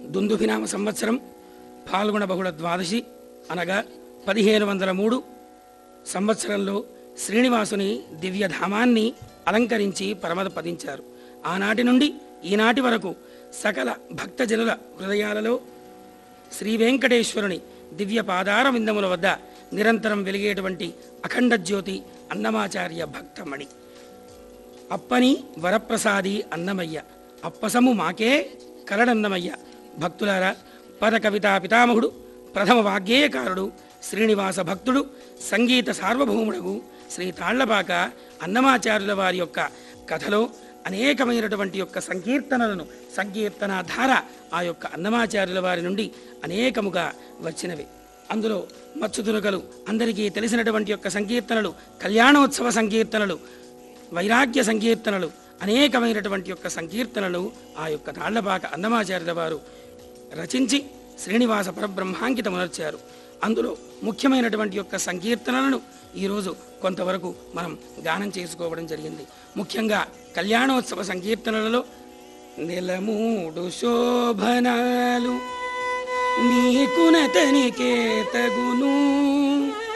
దుందుభినామ సంవత్సరం పాల్గొన బహుళ ద్వాదశి అనగా పదిహేను వందల మూడు సంవత్సరంలో శ్రీనివాసుని దివ్యధామాన్ని అలంకరించి పరమద పదించారు ఆనాటి నుండి ఈనాటి వరకు సకల భక్తజనుల హృదయాలలో శ్రీ వెంకటేశ్వరుని దివ్య పాదార విందముల వద్ద నిరంతరం వెలిగేటువంటి అఖండ జ్యోతి అన్నమాచార్య భక్తమణి అప్పని వరప్రసాది అన్నమయ్య అప్పసము మాకే కలడన్నమయ్య భక్తులారా పద కవితా పితామహుడు ప్రథమ వాగ్గేయకారుడు శ్రీనివాస భక్తుడు సంగీత సార్వభౌముడగు శ్రీ తాళ్లపాక అన్నమాచార్యుల వారి యొక్క కథలో అనేకమైనటువంటి యొక్క సంకీర్తనలను సంకీర్తన ధార ఆ యొక్క అన్నమాచార్యుల వారి నుండి అనేకముగా వచ్చినవి అందులో మత్స్సుతునకలు అందరికీ తెలిసినటువంటి యొక్క సంకీర్తనలు కళ్యాణోత్సవ సంకీర్తనలు వైరాగ్య సంకీర్తనలు అనేకమైనటువంటి యొక్క సంకీర్తనలు ఆ యొక్క తాళ్లపాక అన్నమాచార్యుల వారు రచించి శ్రీనివాస పరబ్రహ్మాంకితమునర్చారు అందులో ముఖ్యమైనటువంటి యొక్క సంకీర్తనలను ఈరోజు కొంతవరకు మనం గానం చేసుకోవడం జరిగింది ముఖ్యంగా కళ్యాణోత్సవ సంకీర్తనలలో నెలమూడు శోభనాలు నీకునతనికే తగును